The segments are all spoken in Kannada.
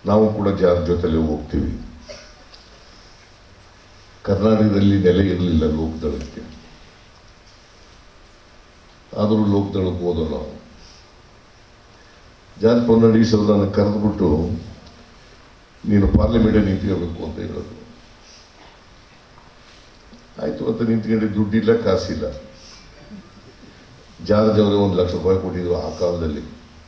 ನಾವು ಕೂಡ ಜಾರ್ ಜೊತೆಲೆ ಹೋಗ್ತೀವಿ ಕರ್ನಾಟಕದಲ್ಲಿ ನೆಲೆ ಇರಲಿಲ್ಲ ಲೋಕದಳಕ್ಕೆ ಆದರೂ ಲೋಕದಳಕ್ಕೆ ಹೋದೋ ನಾವು ಜಾನ್ ಫರ್ನಾಂಡಿಸ್ ಅವರು ನನ್ನ ಕರೆದುಬಿಟ್ಟು ನೀನು ಪಾರ್ಲಿಮೆಂಟಲ್ಲಿ ನಿಂತ್ಕೋಬೇಕು ಅಂತ ಹೇಳೋದು ಆಯಿತು ಅಂತ ನಿಂತ್ಕೊಂಡು ದುಡ್ಡಿಲ್ಲ ಕಾಸಿಲ್ಲ ಜಾರ್ಜ್ ಅವರೇ ಒಂದು ಲಕ್ಷ ರೂಪಾಯಿ ಕೊಟ್ಟಿದ್ರು ಆ ಕಾಲದಲ್ಲಿ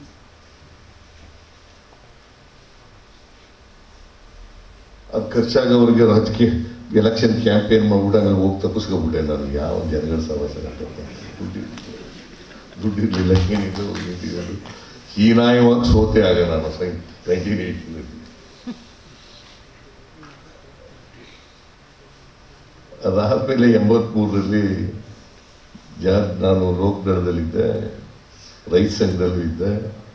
ಅದು ಖರ್ಚಾಗವ್ರಿಗೆ ರಾಜಕೀಯ ಎಲೆಕ್ಷನ್ ಕ್ಯಾಂಪೇನ್ ಮಾಡ್ಬಿಟ್ಟು ಆಮೇಲೆ ಹೋಗಿ ತಪ್ಪಿಸ್ಕೊಬಿಟ್ಟೆ ನಾನು ಯಾವ ಜನಗಳ ಸಮಸ್ಯೆ ದುಡ್ಡು ದುಡ್ಡಿರಲಿಲ್ಲ ಏನಿದ್ದು ನಿಂತಿದ್ದು ಹೀನಾಯವಾಗಿ ಸೋತೆ ಆಗ ನಾನು ಸೈ ನೈನ್ಟೀನ್ ಏಯ್ಟಿನಲ್ಲಿ ಅದಾದಮೇಲೆ ಎಂಬತ್ಮೂರರಲ್ಲಿ ಜಾ ನಾನು ಲೋಕದಳದಲ್ಲಿದ್ದೆ ರೈತ ಸಂಘದಲ್ಲೂ ಇದ್ದೆ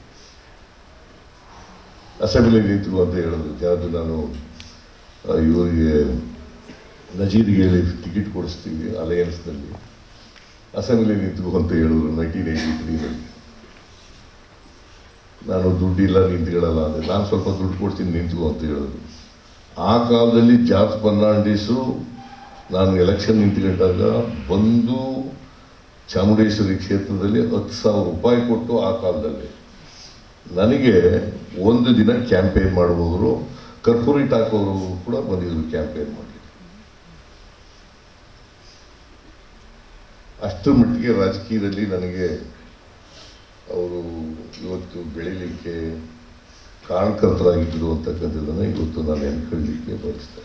ಅಸೆಂಬ್ಲಿ ನಿಂತು ಅಂತ ಹೇಳಿದ್ರು ಯಾವುದು ನಾನು ಆ, ಇವರಿಗೆ ನಜೀರ್ಗೆ ಹೇಳಿ ಟಿಕೆಟ್ ಕೊಡಿಸ್ತೀವಿ ಅಲಯನ್ಸ್ನಲ್ಲಿ ಅಸೆಂಬ್ಲಿ ನಿಂತು ಅಂತ ಹೇಳಿದ್ರು ನೈನ್ಟೀನ್ ಏಯ್ಟಿ ತ್ರೀನಲ್ಲಿ ನಾನು ದುಡ್ಡಿಲ್ಲ ನಿಂತ್ಕೊಳ್ಳಲ್ಲ ಅಂದರೆ ನಾನು ಸ್ವಲ್ಪ ದುಡ್ಡು ಕೊಡ್ತೀನಿ ನಿಂತು ಅಂತ ಹೇಳಿದ್ರು ಆ ಕಾಲದಲ್ಲಿ ಜಾರ್ಜ್ ಫರ್ನಾಂಡಿಸು ನಾನು ಎಲೆಕ್ಷನ್ ನಿಂತ್ಕೊಂಡಾಗ ಬಂದು ಚಾಮುಂಡೇಶ್ವರಿ ಕ್ಷೇತ್ರದಲ್ಲಿ ಹತ್ತು ಸಾವಿರ ರೂಪಾಯಿ ಕೊಟ್ಟು ಆ ಕಾಲದಲ್ಲಿ ನನಗೆ ಒಂದು ದಿನ ಕ್ಯಾಂಪೇನ್ ಮಾಡುವವರು ಕರ್ಪೂರೇಟ್ ಹಾಕೋರು ಕೂಡ ಬಂದಿದ್ರು ಕ್ಯಾಂಪೇನ್ ಮಾಡಿ ಅಷ್ಟರ ಮಟ್ಟಿಗೆ ರಾಜಕೀಯದಲ್ಲಿ ನನಗೆ ಅವರು ಇವತ್ತು ಬೆಳಿಲಿಕ್ಕೆ ಕಾರಣಕರ್ತರಾಗಿದ್ದರು ಅಂತಕ್ಕಂಥದ್ದನ್ನು ಇವತ್ತು ನಾನು ನೆನ್ಕೊಳ್ಳಿಕ್ಕೆ ಬಯಸ್ತೇನೆ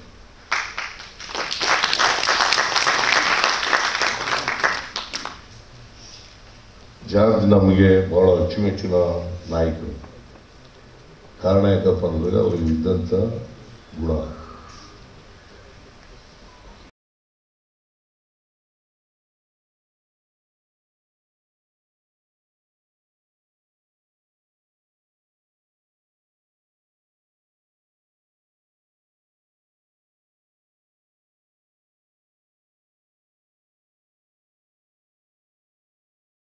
ಜಾರ್ಜ್ ನಮಗೆ ಬಹಳ ಅಚ್ಚುಮೆಚ್ಚಿನ ನಾಯಕರು ಕಾರಣ ಯಾಕಪ್ಪ ಅಂದ್ರೆ ಅವ್ರಿಗೆ ಇದ್ದಂಥ ಗುಣ